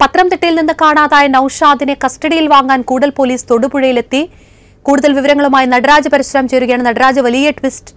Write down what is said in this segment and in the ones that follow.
പത്തനംതിട്ടയിൽ നിന്ന് കാണാതായ നൌഷാദിനെ കസ്റ്റഡിയിൽ വാങ്ങാൻ കൂടൽ പോലീസ് തൊടുപുഴയിലെത്തി കൂടുതൽ വിവരങ്ങളുമായി നടരാജ് പരശുരാം ചേരുകയാണ് നടരാജ് വലിയ ട്വിസ്റ്റ്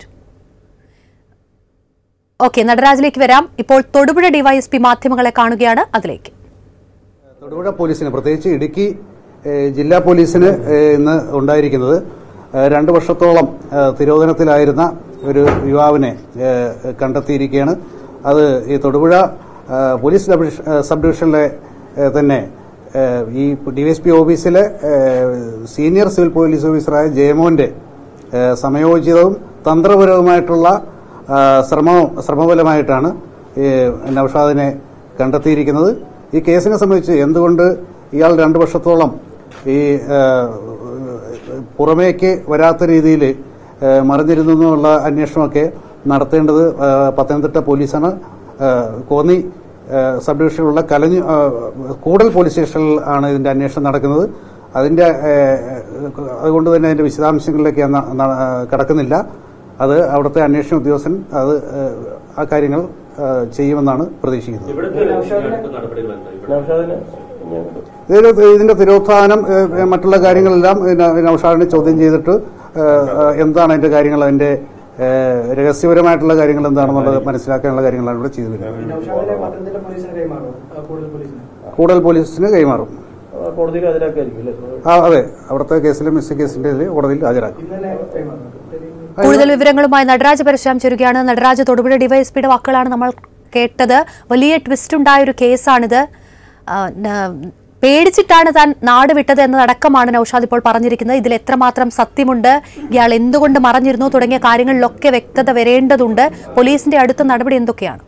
ഓക്കെ നടരാജിലേക്ക് വരാം ഇപ്പോൾ തൊടുപുഴ ഡിവൈഎസ്പി മാധ്യമങ്ങളെ കാണുകയാണ് അതിലേക്ക് തൊടുപുഴ പോലീസിന് പ്രത്യേകിച്ച് ഇടുക്കി ഏഹ്, ജില്ലാ പോലീസിന് ഏഹ്, ഇന്ന് ഉണ്ടായിരിക്കുന്നത് ഏഹ്, രണ്ട് വർഷത്തോളം ഏഹ്, തിരോധനത്തിലായിരുന്ന ഒരു യുവാവിനെ ഏഹ്, കണ്ടെത്തിയിരിക്കുകയാണ് അത് ഈ തൊടുപുഴ ഏഹ്, പോലീസ് ഡബിഷ- ഏഹ്, സബ് ഡിവിഷനിലെ ഏഹ്, തന്നെ ഏഹ്, ഈ ഡിവൈഎസ്പി ഓഫീസിലെ ഏഹ്, സീനിയർ സിവിൽ പോലീസ് ഓഫീസറായ ജയമോന്റെ ഏഹ്, സമയോചിതവും തന്ത്രപരവുമായിട്ടുള്ള ആ, ശ്രമവും ശ്രമഫലമായിട്ടാണ് ഈ നൌഷാദിനെ കണ്ടെത്തിയിരിക്കുന്നത് ഈ കേസിനെ സംബന്ധിച്ച് എന്തുകൊണ്ട് ഇയാൾ രണ്ടു വർഷത്തോളം ഈ ആ, പുറമേക്ക് വരാത്ത രീതിയിൽ മറിഞ്ഞിരുന്നു എന്നുള്ള അന്വേഷണമൊക്കെ നടത്തേണ്ടത് ആ, പത്തനംതിട്ട പോലീസാണ് ആ, കോന്നി ആ, സബ് ഡിവിഷനിലുള്ള കലഞ്ഞു ആ, കൂടൽ പോലീസ് സ്റ്റേഷനിൽ ആണ് ഇതിന്റെ അന്വേഷണം നടക്കുന്നത് അതിന്റെ ആ, അതുകൊണ്ട് തന്നെ അതിന്റെ വിശദാംശങ്ങളിലേക്ക് ഞാൻ ന- ന- കടക്കുന്നില്ല അത് അവിടുത്തെ അന്വേഷണ ഉദ്യോഗസ്ഥൻ അത് ആ, ആ കാര്യങ്ങൾ ആ, ചെയ്യുമെന്നാണ് പ്രതീക്ഷിക്കുന്നത് നൗഷാദിന് ഇതിന് ഇതിന്റെ തിരോധാനം ഏഹ്, മറ്റുള്ള കാര്യങ്ങളെല്ലാം ന- നൗഷാദിനെ ചോദ്യം ചെയ്തിട്ട് ഏഹ്, ഏഹ്, എന്താണ് അതിന്റെ കാര്യങ്ങൾ അതിന്റെ ഏഹ്, രഹസ്യപരമായിട്ടുള്ള കാര്യങ്ങൾ എന്താണെന്നുള്ളത് മനസ്സിലാക്കാനുള്ള കാര്യങ്ങളാണ് ഇവിടെ ചെയ്തു വരുന്നത് നൗഷാദിനെ പത്തനംതിട്ട പോലീസിന് കൈമാറും ആ, കൂടുതൽ പോലീസിന് കൂടുതൽ പോലീസിന് കൈമാറും കോടതിയിൽ ഹാജരാക്കായിരിക്കും അല്ലേ ആ അതെ അവിടുത്തെ കേസിലെ മിസ് കേസിന്റെ ഇതിൽ കോടതിയിൽ ഹാജരാക്കും ഇന്ന് തന്നെ കൈമാറും കൂടുതൽ വിവരങ്ങളുമായി നടരാജ് പരശുരാം ചേരുകയാണ് നടരാജ് തൊടുപുഴ ഡിവൈഎസ്പിയുടെ വാക്കുകളാണ് നമ്മൾ കേട്ടത് വലിയ ട്വിസ്റ്റ് ഉണ്ടായ ഒരു കേസാണിത് ആ, ന- പേടിച്ചിട്ടാണ് താൻ നാട് വിട്ടത് എന്നതടക്കമാണ് നൌഷാദ് ഇപ്പോൾ പറഞ്ഞിരിക്കുന്നത് ഇതിൽ എത്രമാത്രം സത്യമുണ്ട് ഇയാൾ എന്തുകൊണ്ട് മറഞ്ഞിരുന്നു തുടങ്ങിയ കാര്യങ്ങളിലൊക്കെ വ്യക്തത വരേണ്ടതുണ്ട് പോലീസിന്റെ അടുത്ത നടപടി എന്തൊക്കെയാണ്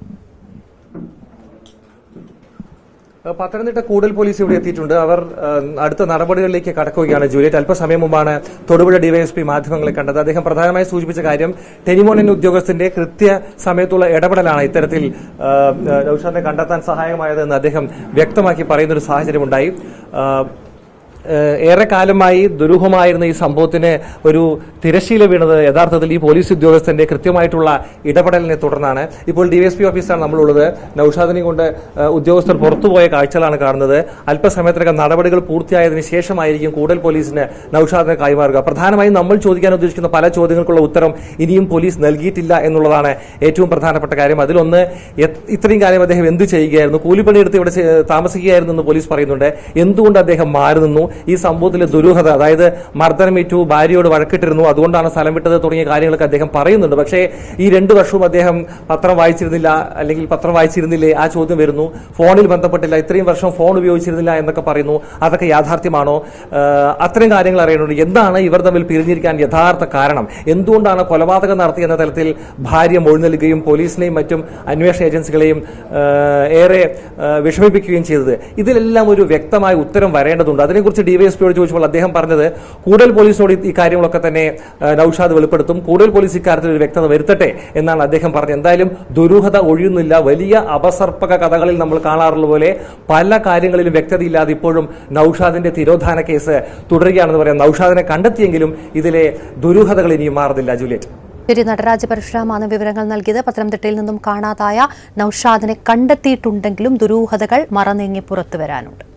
ഏഹ് പത്തനംതിട്ട കൂടുതൽ പോലീസ് ഇവിടെ എത്തിയിട്ടുണ്ട് അവർ ഏഹ്, അടുത്ത നടപടികളിലേക്ക് കടക്കുകയാണ് ജൂലിയറ്റ് അല്പസമയം മുമ്പാണ് തൊടുപുഴ ഡിവൈഎസ്പി മാധ്യമങ്ങളെ കണ്ടത് അദ്ദേഹം പ്രധാനമായി സൂചിപ്പിച്ച കാര്യം ടെലിമോൺ എന്ന ഉദ്യോഗസ്ഥന്റെ കൃത്യ സമയത്തുള്ള ഇടപെടലാണ് ഇത്തരത്തിൽ ഏഹ്, ഏഹ്, നൗഷാദിനെ കണ്ടെത്താൻ സഹായമായതെന്ന് അദ്ദേഹം വ്യക്തമാക്കി പറയുന്ന ഒരു സാഹചര്യമുണ്ടായി ഏഹ്, ഏഹ് ഏറെക്കാലമായി ദുരൂഹമായിരുന്ന ഈ സംഭവത്തിന് ഒരു തിരശീല വീണത് യഥാർത്ഥത്തിൽ ഈ പോലീസ് ഉദ്യോഗസ്ഥന്റെ കൃത്യമായിട്ടുള്ള ഇടപെടലിനെ തുടർന്നാണ് ഇപ്പോൾ ഡിവൈഎസ്പി ഓഫീസാണ് നമ്മളുള്ളത് നൌഷാദിനെ കൊണ്ട് ഏഹ് ഉദ്യോഗസ്ഥർ പുറത്തുപോയ കാഴ്ചകളാണ് കാണുന്നത് അല്പസമയത്തിനകം നടപടികൾ പൂർത്തിയായതിനു ശേഷമായിരിക്കും കൂടുതൽ പോലീസിന് നൌഷാദിനെ കൈമാറുക പ്രധാനമായും നമ്മൾ ചോദിക്കാൻ ഉദ്ദേശിക്കുന്ന പല ചോദ്യങ്ങൾക്കുള്ള ഉത്തരം ഇനിയും പോലീസ് നൽകിയിട്ടില്ല എന്നുള്ളതാണ് ഏറ്റവും പ്രധാനപ്പെട്ട കാര്യം അതിലൊന്ന് എത്- ഇത്രയും കാലം അദ്ദേഹം എന്ത് ചെയ്യുകയായിരുന്നു കൂലിപ്പണിയെടുത്ത് ഇവിടെ ചെ- താമസിക്കുകയായിരുന്നു എന്ന് പോലീസ് പറയുന്നുണ്ട് എന്തുകൊണ്ട് അദ്ദേഹം മാറി നിന്നു ഈ സംഭവത്തിലെ ദുരൂഹത അതായത് മർദ്ദനമേറ്റു ഭാര്യയോട് വഴക്കിട്ടിരുന്നു അതുകൊണ്ടാണ് സ്ഥലം വിട്ടത് തുടങ്ങിയ കാര്യങ്ങളൊക്കെ അദ്ദേഹം പറയുന്നുണ്ട് പക്ഷേ ഈ രണ്ടു വർഷവും അദ്ദേഹം പത്രം വായിച്ചിരുന്നില്ല അല്ലെങ്കിൽ പത്രം വായിച്ചിരുന്നില്ലേ ആ ചോദ്യം വരുന്നു ഫോണിൽ ബന്ധപ്പെട്ടില്ല ഇത്രയും വർഷം ഫോൺ ഉപയോഗിച്ചിരുന്നില്ല എന്നൊക്കെ പറയുന്നു അതൊക്കെ യാഥാർത്ഥ്യമാണോ ആഹ് അത്തരം കാര്യങ്ങൾ അറിയണമെങ്കിൽ എന്താണ് ഇവർ തമ്മിൽ പിരിഞ്ഞിരിക്കാൻ യഥാർത്ഥ കാരണം എന്തുകൊണ്ടാണ് കൊലപാതകം നടത്തിയെന്ന തലത്തിൽ ഭാര്യ മൊഴി നൽകുകയും പോലീസിനെയും മറ്റും അന്വേഷണ ഏജൻസികളെയും ആഹ് ഏറെ ആഹ് വിഷമിപ്പിക്കുകയും ചെയ്തത് ഇതിലെല്ലാം ഒരു വ്യക്തമായ ഉത്തരം വരേണ്ടതുണ്ട് അതിനെക്കുറിച്ച് ഡിവൈഎസ്പിയോട് ചോദിച്ചപ്പോൾ അദ്ദേഹം പറഞ്ഞത് കൂടുതൽ പോലീസിനോട് ഈ കാര്യങ്ങളൊക്കെ തന്നെ ആഹ് നൌഷാദ് വെളിപ്പെടുത്തും കൂടുതൽ പോലീസ് ഇക്കാര്യത്തിൽ ഒരു വ്യക്തത വരുത്തട്ടെ എന്നാണ് അദ്ദേഹം പറഞ്ഞത് എന്തായാലും ദുരൂഹത ഒഴിയുന്നില്ല വലിയ അപസർപ്പക കഥകളിൽ നമ്മൾ കാണാറുള്ള പോലെ പല കാര്യങ്ങളിലും വ്യക്തതയില്ലാതെ ഇപ്പോഴും നൌഷാദിന്റെ തിരോധാന കേസ് തുടരുകയാണെന്ന് പറയാം നൌഷാദിനെ കണ്ടെത്തിയെങ്കിലും ഇതിലെ ദുരൂഹതകൾ ഇനിയും മാറുന്നില്ല ജൂലിയറ്റ് ശരി നടരാജ് പരശുരാമാണ് വിവരങ്ങൾ നൽകിയത് പത്തനംതിട്ടയിൽ നിന്നും കാണാതായ നൌഷാദിനെ കണ്ടെത്തിയിട്ടുണ്ടെങ്കിലും ദുരൂഹതകൾ മറനീങ്ങി പുറത്തു വരാനുണ്ട്